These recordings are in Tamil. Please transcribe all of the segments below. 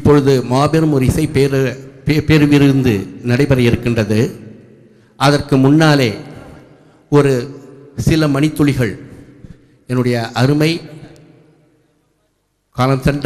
இப்பொழுது மாபெரும் ஒரு இசை பேரு பே- பெருவிருந்து நடைபெற இருக்கின்றது அதற்கு முன்னாலே ஒரு சில மணித்துளிகள் என்னுடைய அருமை காலம் சென்ற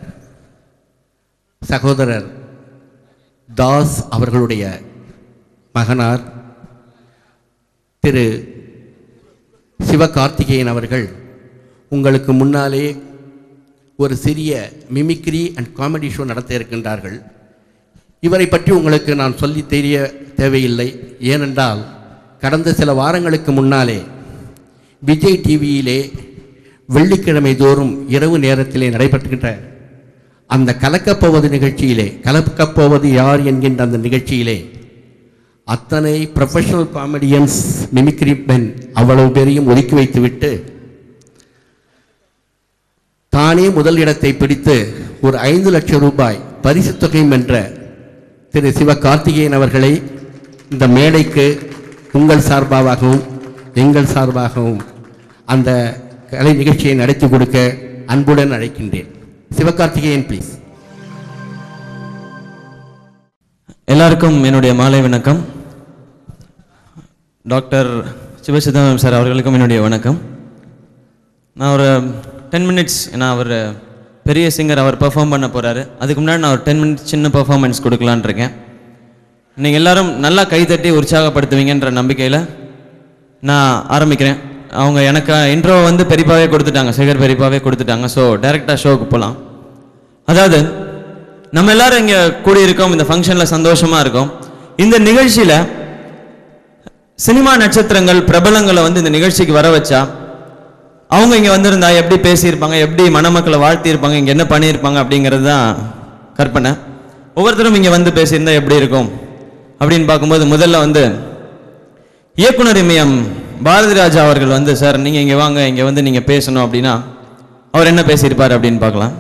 சகோதரர் தாஸ் அவர்களுடைய மகனார் திரு சிவகார்த்திகேயன் அவர்கள் உங்களுக்கு முன்னாலே ஒரு சிறிய மிமிக்ரி அண்ட் காமெடி ஷோ நடத்த இருக்கின்றார்கள் இவரை பற்றி உங்களுக்கு நான் சொல்லி தெரிய தேவையில்லை ஏனென்றால் கடந்த சில வாரங்களுக்கு முன்னாலே விஜய் டிவியிலே வெள்ளிக்கிழமை தோறும் இரவு நேரத்திலே நடைபெறுகின்ற அந்த கலக்கப்போவது நிகழ்ச்சியிலே கலக்கப்போவது யார் என்கின்ற அந்த நிகழ்ச்சியிலே அத்தனை ப்ரொஃபஷனல் காமெடியன்ஸ் மிமிக்ரி பென் அவ்வளவு பேரையும் ஒதுக்கி வைத்துவிட்டு தானே முதல் இடத்தை பிடித்து ஒரு ஐந்து லட்சம் ரூபாய் பரிசுத் தொகையும் வென்ற திரு சிவ கார்த்திகேயன் அவர்களை இந்த மேடைக்கு உங்கள் சார்பாகவும் எங்கள் சார்பாகவும் அந்த கலை நிகழ்ச்சியை நடத்தி கொடுக்க அன்புடன் அழைக்கின்றேன் சிவகார்த்திகேயன் ப்ளீஸ் எல்லாருக்கும் என்னுடைய மாலை வணக்கம் டாக்டர் சிவசிதம்பரம் சார் அவர்களுக்கும் என்னுடைய வணக்கம் நான் ஒரு டென் மினிட்ஸ் ஏன்னா அவர் பெரிய சிங்கர் அவர் பெர்ஃபார்ம் பண்ண போகிறாரு அதுக்கு முன்னாடி நான் ஒரு டென் மினிட்ஸ் சின்ன பெர்ஃபார்மன்ஸ் கொடுக்கலான்னு இருக்கேன் நீங்கள் எல்லாரும் நல்லா கைத்தட்டி உற்சாகப்படுத்துவீங்கன்ற நம்பிக்கையில் நான் ஆரம்பிக்கிறேன் அவங்க எனக்கு இன்ட்ரோ வந்து பெரியப்பாவே கொடுத்துட்டாங்க சேகர் பெரியப்பாவே கொடுத்துட்டாங்க ஸோ டைரெக்டாக ஷோவுக்கு போகலாம் அதாவது நம்ம எல்லாரும் இங்கே கூடியிருக்கோம் இந்த ஃபங்க்ஷனில் சந்தோஷமாக இருக்கோம் இந்த நிகழ்ச்சியில் சினிமா நட்சத்திரங்கள் பிரபலங்களை வந்து இந்த நிகழ்ச்சிக்கு வர வச்சா அவங்க இங்கே வந்திருந்தா எப்படி பேசியிருப்பாங்க எப்படி மணமக்களை வாழ்த்தியிருப்பாங்க இங்கே என்ன பண்ணியிருப்பாங்க அப்படிங்கிறது தான் கற்பனை ஒவ்வொருத்தரும் இங்கே வந்து பேசியிருந்தா எப்படி இருக்கும் அப்படின்னு பார்க்கும்போது முதல்ல வந்து இயக்குனர் இமயம் பாரதி ராஜா அவர்கள் வந்து சார் நீங்கள் இங்கே வாங்க இங்கே வந்து நீங்கள் பேசணும் அப்படின்னா அவர் என்ன பேசியிருப்பார் அப்படின்னு பார்க்கலாம்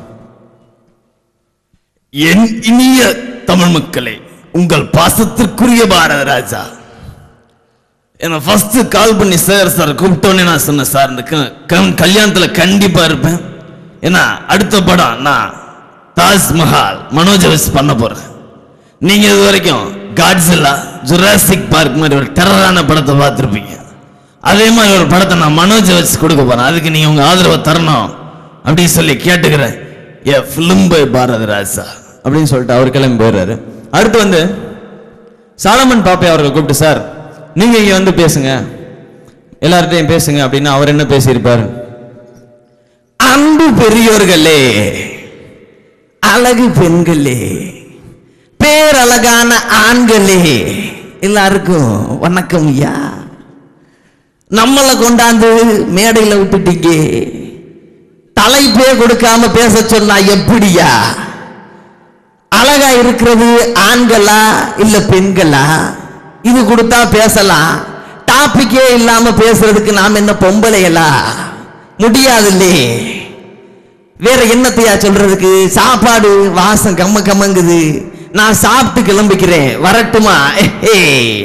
என் இனிய தமிழ் மக்களே உங்கள் பாசத்திற்குரிய பாரத ராஜா என்ன ஃபர்ஸ்ட் கால் பண்ணி சார் சார் கூப்பிட்டோன்னே நான் சொன்னேன் சார் இந்த க- க- கல்யாணத்துல கண்டிப்பா இருப்பேன் ஏன்னா அடுத்த படம் நான் தாஜ்மஹால் மனோஜ் வச்சு பண்ண போறேன் நீங்க இது வரைக்கும் காட்ஸில்லா ஜுராசிக் பார்க் மாதிரி ஒரு டெரரான படத்தை பார்த்துருப்பீங்க அதே மாதிரி ஒரு படத்தை நான் மனோஜ் வச்சு கொடுக்க போறேன் அதுக்கு நீங்க உங்க ஆதரவை தரணும் அப்படின்னு சொல்லி கேட்டுக்கிறேன் ஏ ஃபிலிம் பை பாரத ராஜா அப்படின்னு சொல்லிட்டு அவர் கிளம்பி போயிடுறாரு அடுத்து வந்து சாலமன் பாப்பே அவர்கள் கூப்பிட்டு சார் நீங்க இங்க வந்து பேசுங்க எல்லார்கிட்டையும் பேசுங்க அப்படின்னா அவர் என்ன பேசியிருப்பார் அன்பு பெரியோர்களே அழகு பெண்களே பேரழகான ஆண்களே எல்லாருக்கும் வணக்கம் ஐயா நம்மளை கொண்டாந்து மேடையில விட்டுட்டீங்க தலைப்பே கொடுக்காம பேச சொன்னா எப்படியா அழகா இருக்கிறது ஆண்களா இல்ல பெண்களா இது கொடுத்தா பேசலாம் டாபிக்கே இல்லாம பேசுறதுக்கு நாம் என்ன பொம்பளைகளா முடியாதுல்லே வேற என்னத்தையா சொல்றதுக்கு சாப்பாடு வாசம் கம்ம கம்மங்குது நான் சாப்பிட்டு கிளம்பிக்கிறேன் வரட்டுமா ஏ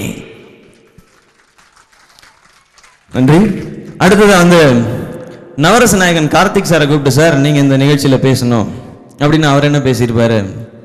நன்றி அடுத்தது வந்து நவரச நாயகன் கார்த்திக் சாரை கூப்பிட்டு சார் நீங்க இந்த நிகழ்ச்சியில பேசணும் அப்படின்னு அவர் என்ன பேசியிருப்பாரு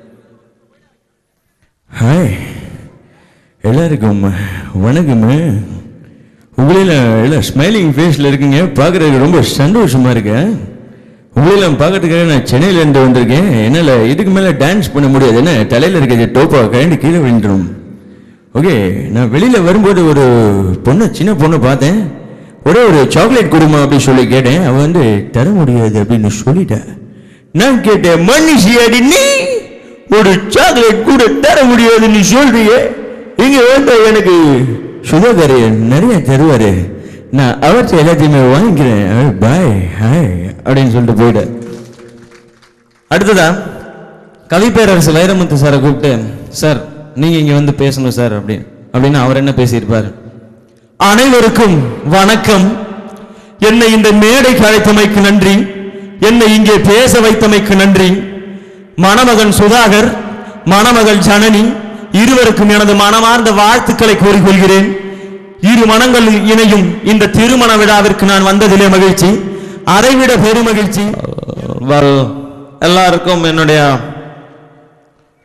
ஹாய் எல்லாருக்கும் வணக்கம் உங்களில் எல்லாம் ஸ்மைலிங் ஃபேஸில் இருக்கீங்க பார்க்குறதுக்கு ரொம்ப சந்தோஷமாக இருக்கேன் உங்களெல்லாம் பார்க்கறதுக்காக நான் சென்னையிலேருந்து வந்திருக்கேன் என்னால் இதுக்கு மேலே டான்ஸ் பண்ண முடியாது என்ன தலையில் இருக்கிற டோப்பா கழண்டு கீழே விழுந்துடும் ஓகே நான் வெளியில் வரும்போது ஒரு பொண்ணை சின்ன பொண்ணை பார்த்தேன் ஒரே ஒரு சாக்லேட் கொடுமா அப்படின்னு சொல்லி கேட்டேன் அவன் வந்து தர முடியாது அப்படின்னு சொல்லிட்டேன் நான் கேட்டேன் மனுஷி அடி நீ ஒரு சாக்லேட் கூட தர முடியாதுன்னு சொல்றீங்க இங்க வந்து எனக்கு சுதாகர் நிறைய தருவாரு நான் அவர்கிட்ட எல்லாத்தையுமே வாங்கிக்கிறேன் பாய் ஹாய் அப்படின்னு சொல்லிட்டு போயிட்டேன் அடுத்ததா கவிப்பேரரசு வைரமுத்து சாரை கூப்பிட்டு சார் நீங்க இங்க வந்து பேசணும் சார் அப்படின்னு அப்படின்னு அவர் என்ன பேசியிருப்பார் அனைவருக்கும் வணக்கம் என்னை இந்த மேடைக்கு அழைத்தமைக்கு நன்றி என்னை இங்கே பேச வைத்தமைக்கு நன்றி மணமகன் சுதாகர் மணமகள் ஜனனி இருவருக்கும் எனது மனமார்ந்த வாழ்த்துக்களை கூறிக்கொள்கிறேன் இரு மனங்கள் இணையும் இந்த திருமண விழாவிற்கு நான் வந்ததிலே மகிழ்ச்சி அதைவிட பெருமகிழ்ச்சி well, எல்லாருக்கும் என்னுடைய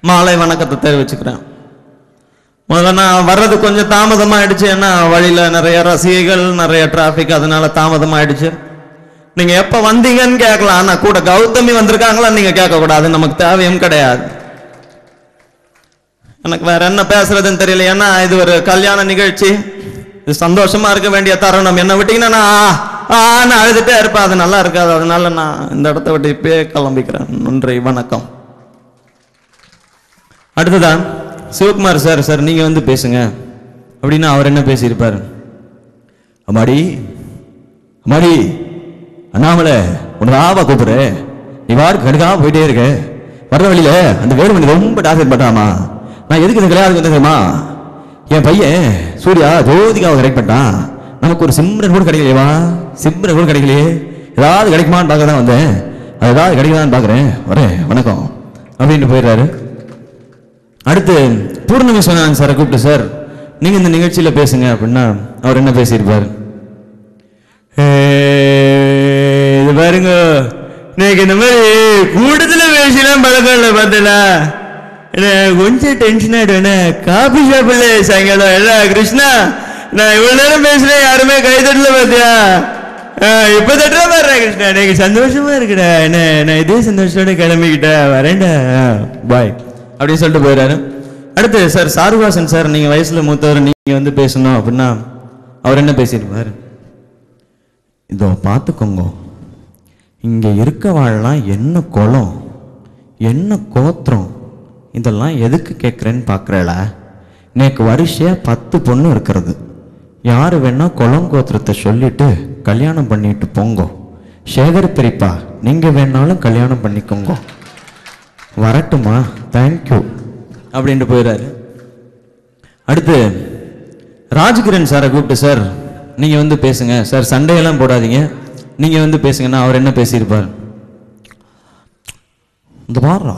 மாலை வணக்கத்தை தெரிவிச்சுக்கிறேன் முதல்ல நான் வர்றது கொஞ்சம் தாமதமாயிடுச்சு ஏன்னா வழியில நிறைய ரசிகைகள் நிறைய டிராஃபிக் அதனால தாமதமாயிடுச்சு நீங்க எப்ப வந்தீங்கன்னு கேட்கலாம் ஆனா கூட கௌதமி வந்திருக்காங்களா நீங்க கேட்க கூடாது நமக்கு தேவையும் கிடையாது எனக்கு வேற என்ன பேசுறதுன்னு தெரியல ஏன்னா இது ஒரு கல்யாண நிகழ்ச்சி இது சந்தோஷமா இருக்க வேண்டிய தருணம் என்ன விட்டீங்கன்னா நான் ஆ, ஆன்னு அழுதுட்டே இருப்பேன் அது நல்லா இருக்காது அதனால நான் இந்த இடத்த விட்டு இப்பயே கிளம்பிக்கிறேன் நன்றி வணக்கம் அடுத்ததா சிவகுமார் சார் சார் நீங்க வந்து பேசுங்க அப்படின்னா அவர் என்ன பேசியிருப்பாரு அம்மாடி அம்மாடி அண்ணாமலை உனக்கு ஆவா கூப்பிடுற நீ வாடு கடுக்காம போயிட்டே இருக்க வர்ற வழியில அந்த வேலுமணி ரொம்ப டார்கெட் பண்ணாமா நான் எதுக்கு இந்த கல்யாணத்துக்கு வந்தேன் தெரியுமா என் பையன் சூர்யா ஜோதிகாவை கரெக்ட் பண்ணிட்டான் நமக்கு ஒரு சிம்ரன் கூட கிடைக்கலையேவா சிம்ரன் கூட கிடைக்கலையே ஏதாவது கிடைக்குமான்னு பார்க்க தான் வந்தேன் அது ஏதாவது கிடைக்குதான்னு பார்க்குறேன் வரேன் வணக்கம் அப்படின்னு போயிடுறாரு அடுத்து பூர்ணமி சொன்னாங்க சாரை கூப்பிட்டு சார் நீங்க இந்த நிகழ்ச்சியில பேசுங்க அப்படின்னா அவர் என்ன பேசியிருப்பாரு ஏய், இது பாருங்க எனக்கு இந்த மாதிரி கூட்டத்துல பேசிலாம் பழக்கம் இல்லை பார்த்தல கொஞ்சம் டென்ஷன் ஆயிடுவேனே காபி ஷாப்பில் சாயங்காலம் இல்ல கிருஷ்ணா நான் இவ்வளவு நேரம் பேசுறேன் யாருமே கை தட்டல பாத்தியா ஆ, இப்ப தட்டுற பாரு கிருஷ்ணா எனக்கு சந்தோஷமா இருக்குடா என்ன நான் இதே சந்தோஷத்தோட கிளம்பிக்கிட்டேன் வரேன்டா பாய் அப்படின்னு சொல்லிட்டு போயிடுறாரு அடுத்து சார் சாருவாசன் சார் நீங்க வயசுல மூத்தவர் நீங்க வந்து பேசணும் அப்படின்னா அவர் என்ன பேசியிருப்பாரு இதோ பார்த்துக்கோங்க இங்க இருக்கவாழலாம் என்ன குளம் என்ன கோத்திரம் இதெல்லாம் எதுக்கு கேட்குறேன்னு பார்க்குறேளா நேக்கு வரிசையா பத்து பொண்ணு இருக்கிறது யார் வேணா குளம் கோத்திரத்தை சொல்லிட்டு கல்யாணம் பண்ணிட்டு போங்கோ சேகர் பெரியப்பா நீங்க வேணாலும் கல்யாணம் பண்ணிக்கோங்க வரட்டுமா தேங்க்யூ அப்படின்ட்டு போயிடுறாரு அடுத்து ராஜ்கிரண் சாரை கூப்பிட்டு சார் நீங்கள் வந்து பேசுங்க சார் சண்டையெல்லாம் போடாதீங்க நீங்கள் வந்து பேசுங்கன்னா அவர் என்ன பேசியிருப்பார் இந்த பாருடா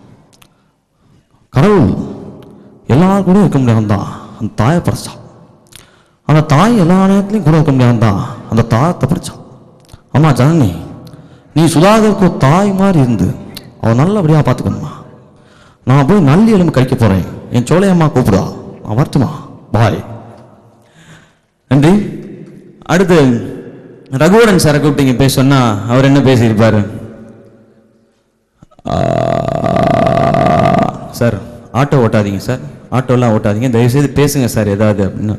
கடவுள் எல்லாரும் கூட இருக்க முடியாது தான் அந்த தாயை படைச்சான் அந்த தாய் எல்லா நேரத்துலையும் கூட இருக்க முடியாது தான் அந்த தாயத்தை படைச்சான் ஆமா ஜனனி நீ சுதாகருக்கு ஒரு தாய் மாதிரி இருந்து அவ நல்லபடியாக பார்த்துக்கணுமா நான் போய் நல்லி எலும்பு கழிக்க போறேன் என் சோழையம்மா கூப்பிடுவா நான் வரட்டுமா பாய் நன்றி அடுத்து ரகுவரன் சாரை கூப்பிட்டீங்க பேச சொன்னா அவர் என்ன பேசியிருப்பாரு ஆ, சார் ஆட்டோ ஓட்டாதீங்க சார் ஆட்டோலாம் ஓட்டாதீங்க தயவுசெய்து பேசுங்க சார் ஏதாவது அப்படின்னு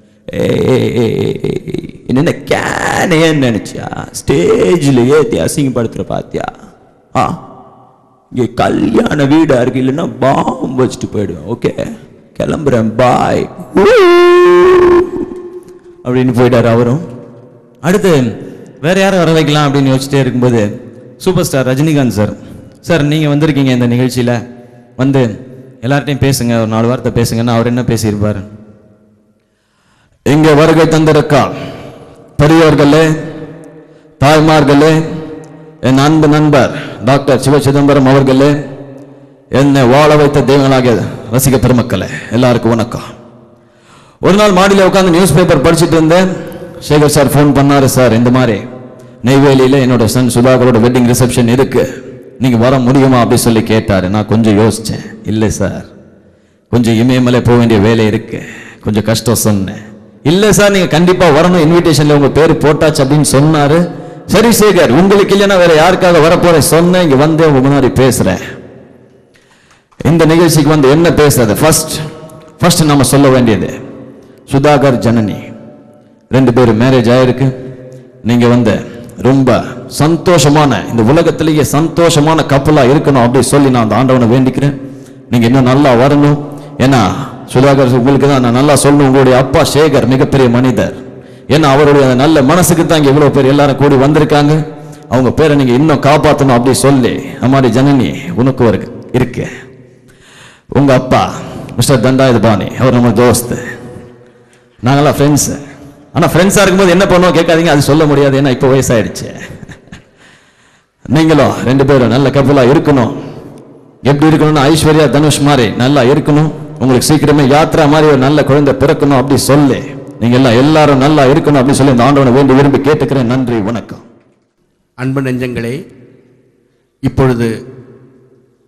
என்ன கேனையன்னு நினைச்சியா ஸ்டேஜில் ஏத்தி அசிங்கப்படுத்துற பாத்தியா ஆ இங்கே கல்யாண வீடா இருக்கு இல்லைன்னா பாம்பு வச்சுட்டு போயிடுவேன் ஓகே கிளம்புறேன் பாய் அப்படின்னு போயிட்டாரு அவரும் அடுத்து வேற யாரை வர வைக்கலாம் அப்படின்னு யோசிச்சிட்டே இருக்கும்போது super star Rajinikanth sir sir நீங்க வந்திருக்கீங்க இந்த நிகழ்ச்சியில வந்து எல்லார்ட்டையும் பேசுங்க ஒரு நாலு வார்த்தை பேசுங்கன்னா அவர் என்ன பேசியிருப்பாரு இங்கே வருகை தந்திருக்கார் பெரியோர்களே தாய்மார்களே என் அன்பு நண்பர் டாக்டர் சிவ சிதம்பரம் அவர்களே என்னை வாழ வைத்த தெய்வங்களாகிய ரசிக பெருமக்களே எல்லாருக்கும் வணக்கம் ஒரு நாள் மாடியில் உட்காந்து நியூஸ் பேப்பர் படிச்சுட்டு இருந்தேன் சேகர் சார் ஃபோன் பண்ணாரு சார் இந்த மாதிரி நெய்வேலியில் என்னோட சன் சுதாகரோட வெட்டிங் ரிசப்ஷன் இருக்கு நீங்க வர முடியுமா அப்படி சொல்லி கேட்டாரு நான் கொஞ்சம் யோசிச்சேன் இல்லை சார் கொஞ்சம் இமயமலை போக வேண்டிய வேலை இருக்கு கொஞ்சம் கஷ்டம் சொன்னேன் இல்ல சார் நீங்க கண்டிப்பா வரணும் இன்விடேஷன்ல உங்க பேர் போட்டாச்சு அப்படின்னு சொன்னாரு சரி சேகர் உங்களுக்கு இல்லைன்னா வேற யாருக்காக வரப்போறேன் சொன்னேன் இங்க வந்து உங்க முன்னாடி பேசுறேன் இந்த நிகழ்ச்சிக்கு வந்து என்ன பேசுறது ஃபர்ஸ்ட் ஃபர்ஸ்ட் நம்ம சொல்ல வேண்டியது சுதாகர் ஜனனி ரெண்டு பேரும் மேரேஜ் ஆயிருக்கு நீங்க வந்து ரொம்ப சந்தோஷமான இந்த உலகத்திலேயே சந்தோஷமான கப்பலா இருக்கணும் அப்படி சொல்லி நான் அந்த ஆண்டவனை வேண்டிக்கிறேன் நீங்க இன்னும் நல்லா வரணும் ஏன்னா சுதாகர் உங்களுக்கு தான் நான் நல்லா சொல்லணும் உங்களுடைய அப்பா சேகர் மிகப்பெரிய மனிதர் ஏன்னா அவருடைய அந்த நல்ல மனசுக்கு தான் இங்க இவ்வளவு பேர் எல்லாரும் கூடி வந்திருக்காங்க அவங்க பேரை நீங்க இன்னும் காப்பாற்றணும் அப்படி சொல்லி அம்மாடி ஜனனி உனக்கு ஒரு இருக்கு உங்க அப்பா மிஸ்டர் தண்டாயுதபாணி அவர் நம்ம தோஸ்து நாங்களாம் ஃப்ரெண்ட்ஸு ஆனால் ஃப்ரெண்ட்ஸாக இருக்கும்போது என்ன பண்ணுவோம் கேட்காதீங்க அது சொல்ல முடியாது ஏன்னா இப்போ வயசாயிடுச்சு நீங்களும் ரெண்டு பேரும் நல்ல கப்பலாக இருக்கணும் எப்படி இருக்கணும்னு ஐஸ்வர்யா தனுஷ் மாதிரி நல்லா இருக்கணும் உங்களுக்கு சீக்கிரமே யாத்ரா மாதிரி ஒரு நல்ல குழந்தை பிறக்கணும் அப்படி சொல்லி நீங்க எல்லாம் எல்லாரும் நல்லா இருக்கணும் அப்படி சொல்லி இந்த ஆண்டவனை வேண்டி விரும்பி கேட்டுக்கிறேன் நன்றி வணக்கம் அன்பு நெஞ்சங்களே இப்பொழுது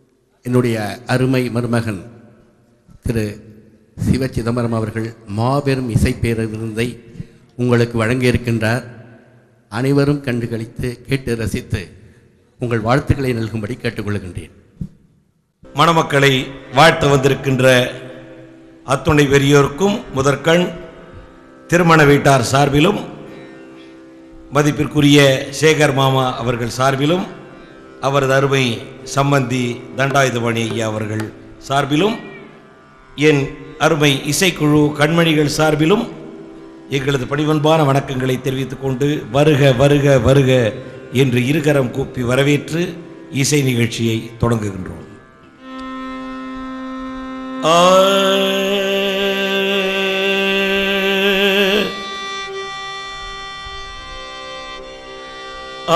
என்னுடைய அருமை மருமகன் திரு சிவ சிதம்பரம் அவர்கள் மாபெரும் இசைப்பேரவிருந்தை உங்களுக்கு வழங்கியிருக்கின்றார் அனைவரும் கண்டுகளித்து கேட்டு ரசித்து உங்கள் வாழ்த்துக்களை நல்கும்படி கேட்டுக்கொள்கின்றேன் மணமக்களை வாழ்த்த வந்திருக்கின்ற அத்துணை பெரியோருக்கும் முதற்கண் திருமண வீட்டார் சார்பிலும் மதிப்பிற்குரிய சேகர் மாமா அவர்கள் சார்பிலும் அவரது அருமை சம்பந்தி தண்டாயுதமணி ஐயா அவர்கள் சார்பிலும் என் அருமை இசைக்குழு கண்மணிகள் சார்பிலும் எங்களது பணிவன்பான வணக்கங்களை தெரிவித்துக் கொண்டு வருக வருக வருக என்று இருகரம் கூப்பி வரவேற்று இசை நிகழ்ச்சியை தொடங்குகின்றோம் ஆ ஆ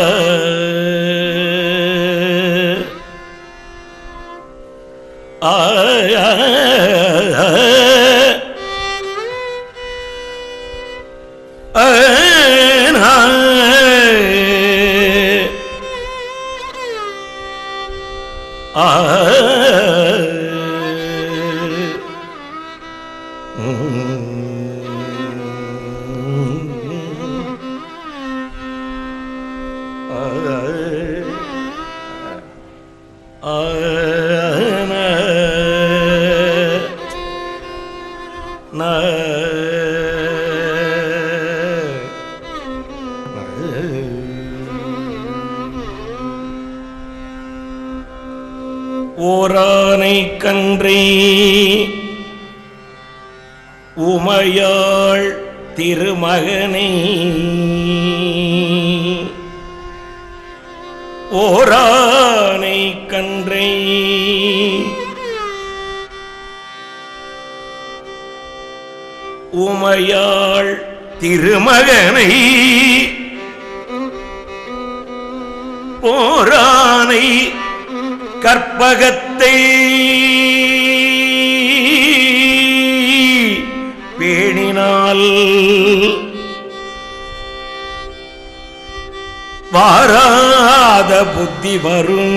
ஓரானை கன்றே உமையாள் திருமகனை ஓரானை கன்றை உமையாள் திருமகனை போரானை கற்பகத்தை பேணினால் வாராத புத்தி வரும்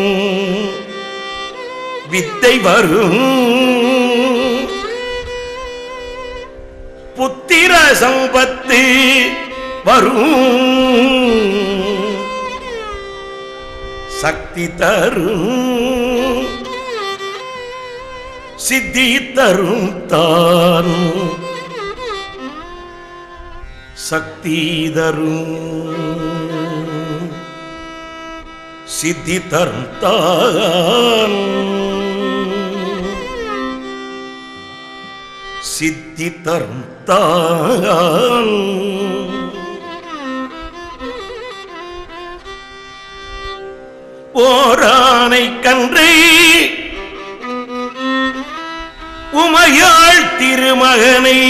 வித்தை வரும் புத்திர சம்பத்து வரும் சக்தி தரும் சித்தி தரும் தான் சக்தி தரும் சித்தி தரும் தான் சித்தி தரும் தான் ஓரானை கன்றை உமையாள் திருமகனை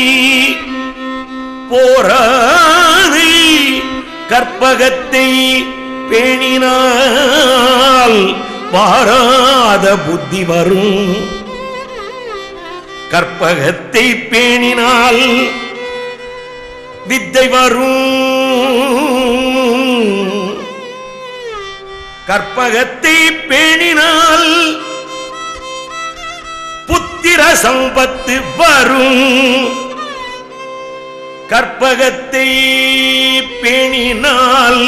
போரானை கற்பகத்தை பேணினால் வாராத புத்தி வரும் கற்பகத்தை பேணினால் வித்தை வரும் கற்பகத்தை பேணினால் புத்திர சம்பத்து வரும் கற்பகத்தை பேணினால்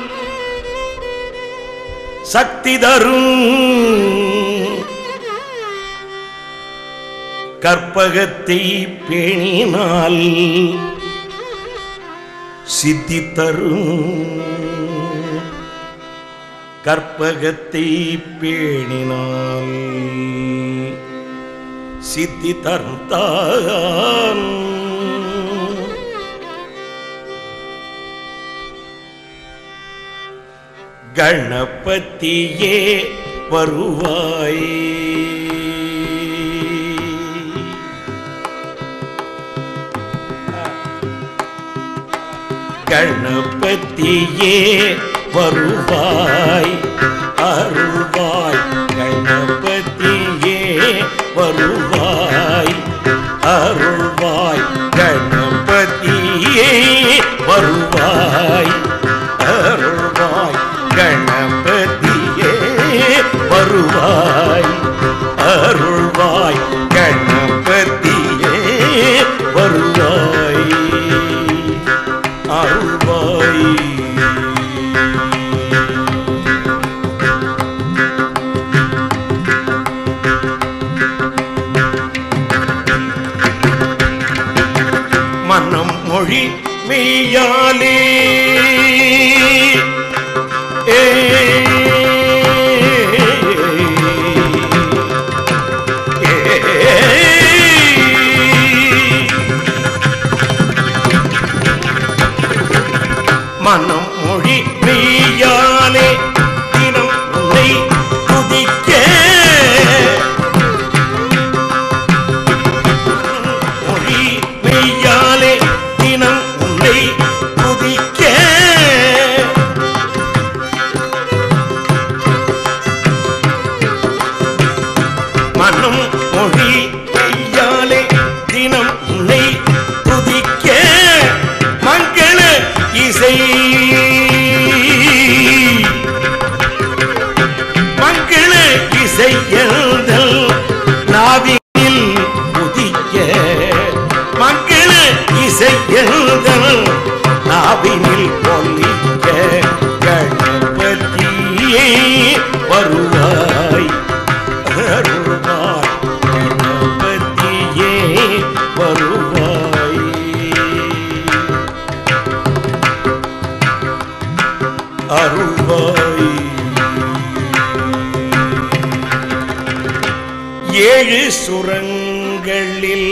சக்தி தரும் கற்பகத்தை பேணினால் சித்தி தரும் கற்பகத்தை பேணினால் சித்தி தர்த்தான் கணபதியே வருவாய் கணபதியே வருவாய் அருள்வாய் கணபதியே வருவாய் அருள்வாய் கணபதியே வருவாய் அருள்வாய் கணபதியே வருவாய் மொழி மெய்யாலே ஏ மனம் மொழி மெய்யாலே தினம் உன்னை துதிக்க மொழி மெய்யாலே தினம் உன்னை துதிக்க மனம் மொழி மெய்யாலே தினம் உன்னை துதிக்க மங்கள இசை மங்கள இசை எழுதல் நாவினில் உதிக்க மங்கள இசை எழுதல் நாவினில் ஒலிக்க கணபதியே வருவாய் அருள்வாய் கணபதியே வருவாய் அருள்வாய் ஏழு சுரங்களில்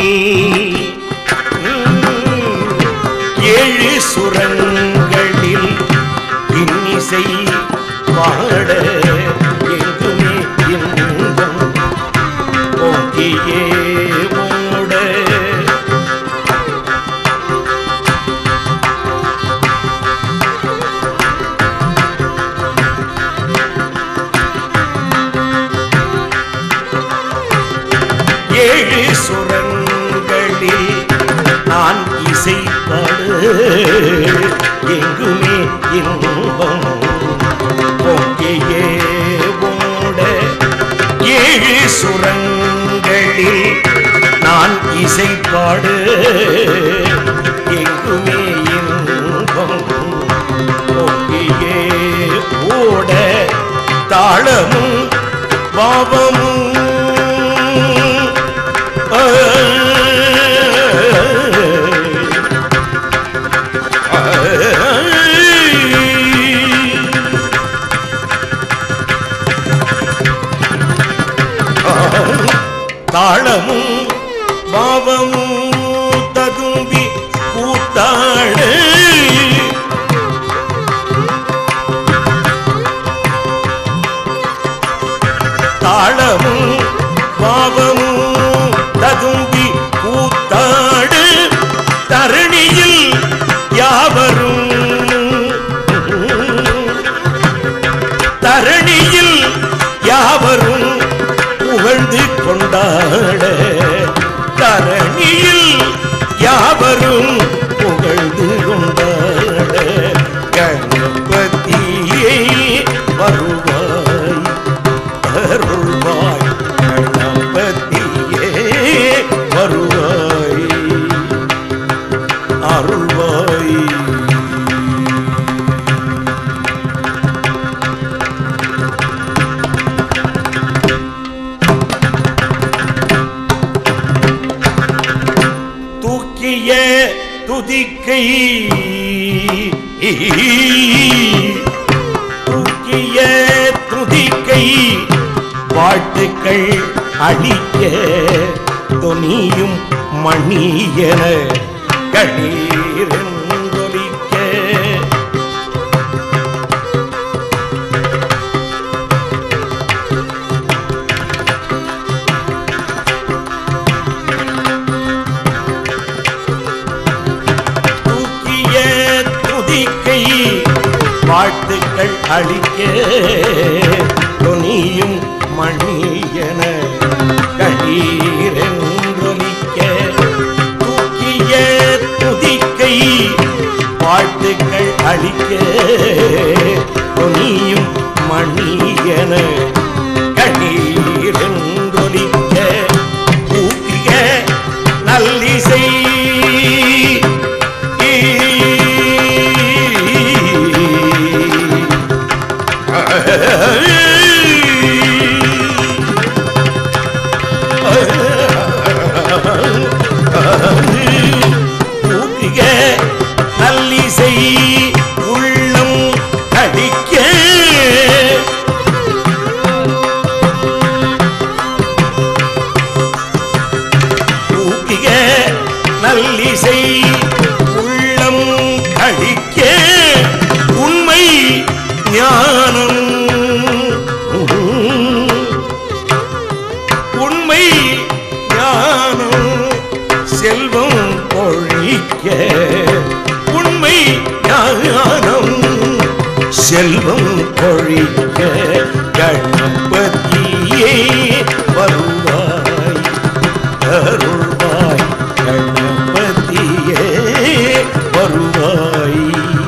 உம், ஏழு சுரங்களில் இன்னிசை பாட எங்குமே இன்பம் ஓங்கியே மூட ஏழு சுரங்களில் நான் இசைப்படு எங்குமே இன்பம் பொங்கியே ஓட ஏழு சுரங்களில் நான் இசைப்பாடு எங்குமே இன்பம் பொங்கியே ஓட தாளமும் பாவமும் தாளமும் பாவமும் ததும்பி கூத்தாடு தாளமும் பாவமும் ததும்பி கூத்தாடு தரணியில் யாவரும் தரணியில் யாவரும் புகழ்ந்து கொண்டாட தரணியில் யாவரும் புகழ்ந்து கொண்டாட கணபதியே வருவாய் அருள்வாய் கணபதியே வருவாய் அருள்வாய் தூக்கிய துதிக்கை தூக்கிய துதிக்கை வாழ்த்துக்கள் அழிக்க தொனியும் மணியன கணீரென்றொலிக்க தூக்கிய துதிக்கை வாழ்த்துக்கள் அளிக்க துணியும் மணியன கணீரென்றொலிக்க தூக்கிய துதிக்கை வாழ்த்துக்கள் அளிக்க துணியும் மணியன கணீரென்றொலிக்க ஊக்கிய நல்லிசை ஊக்கிய செல்வம் கொழிக்க கணபதியே வருவாய் அருள்வாய் கணபதியே வருவாய்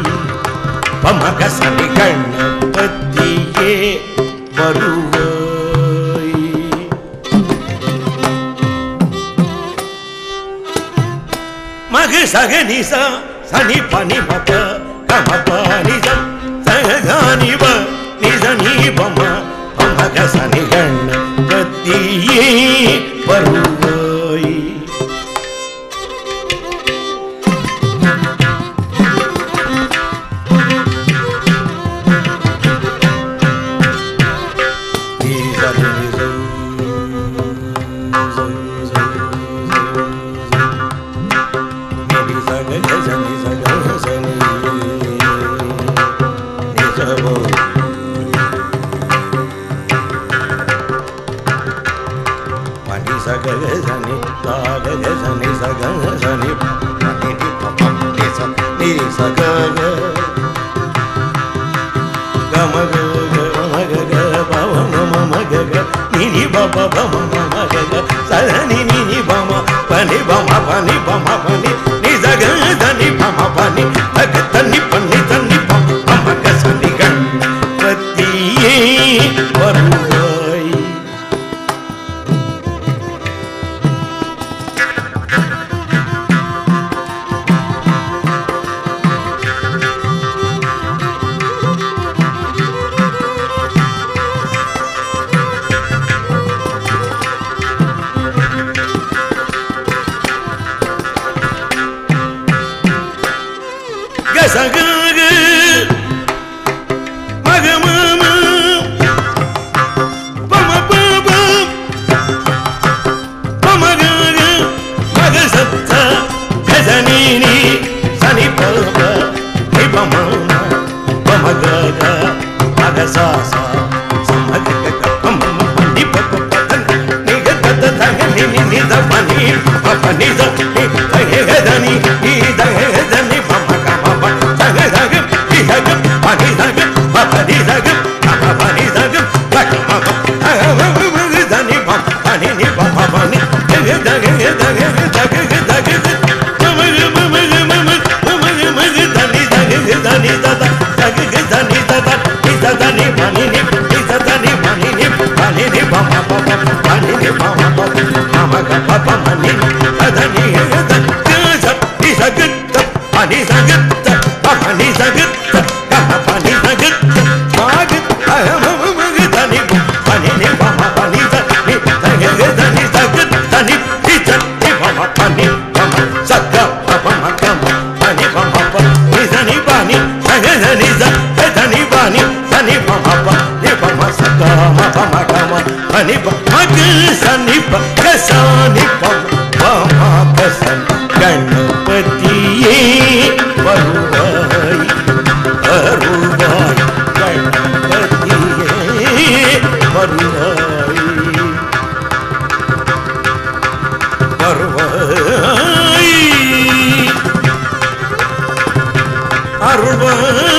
பமகசனி கணபதியே வருவாய் மகு சகனிச சனி பனி மத கமப நிஜ சகனிப நிஜ நீபம பமக சனி கணபதியே வருவாய் సని ని బమ పని బమ పని బమ పని ని సగ దని బమ పని తగ తని పని తని బమ బమ కసని గణపతియే வருவாய் கசகாக மகமாம பம பாப பமகாக மகசத்த கசனீனி சனி பாப நிபமாம பமகாக மகசாசா சமகக கப்பம் பண்டி பப்ப பதன் நிக தத தக நினி நித பனி பப்ப நித நி தக தனி நி தக தனி பம கம ப தக தக நி தக பனி தக பப்ப நி தக பம பனி தக தக மம தக மம மக தனி பம பனி நி பம பனி தக தக தக தக தக மம மம மம மம மக தனி தக தனி தத தக தனி தத நி தத நி பனி நி நி தத நி பனி நி பனி நி பம பம பனி நி பம பம மம க பம மனி தத நி தத கச நி சகத்த பனி சகத்த பனி சகத்த கம பனி சகத்த மாக அஹம மக தனி பனி நி பம பனி தனி தக தனி சகத்த நி நி தனி பம பனி பம சக்க பம கம பனி பம ப நி தனி பனி தக தனி சக தனி பனி தனி பம ப நி பம சக்க ம பம கம பனி ப மக சனி ப கசானி பம பம கசன் கணபதியே வருவாய் அருள்வாய் கணபதியே வருவாய் வருவாய் அருள்வாய்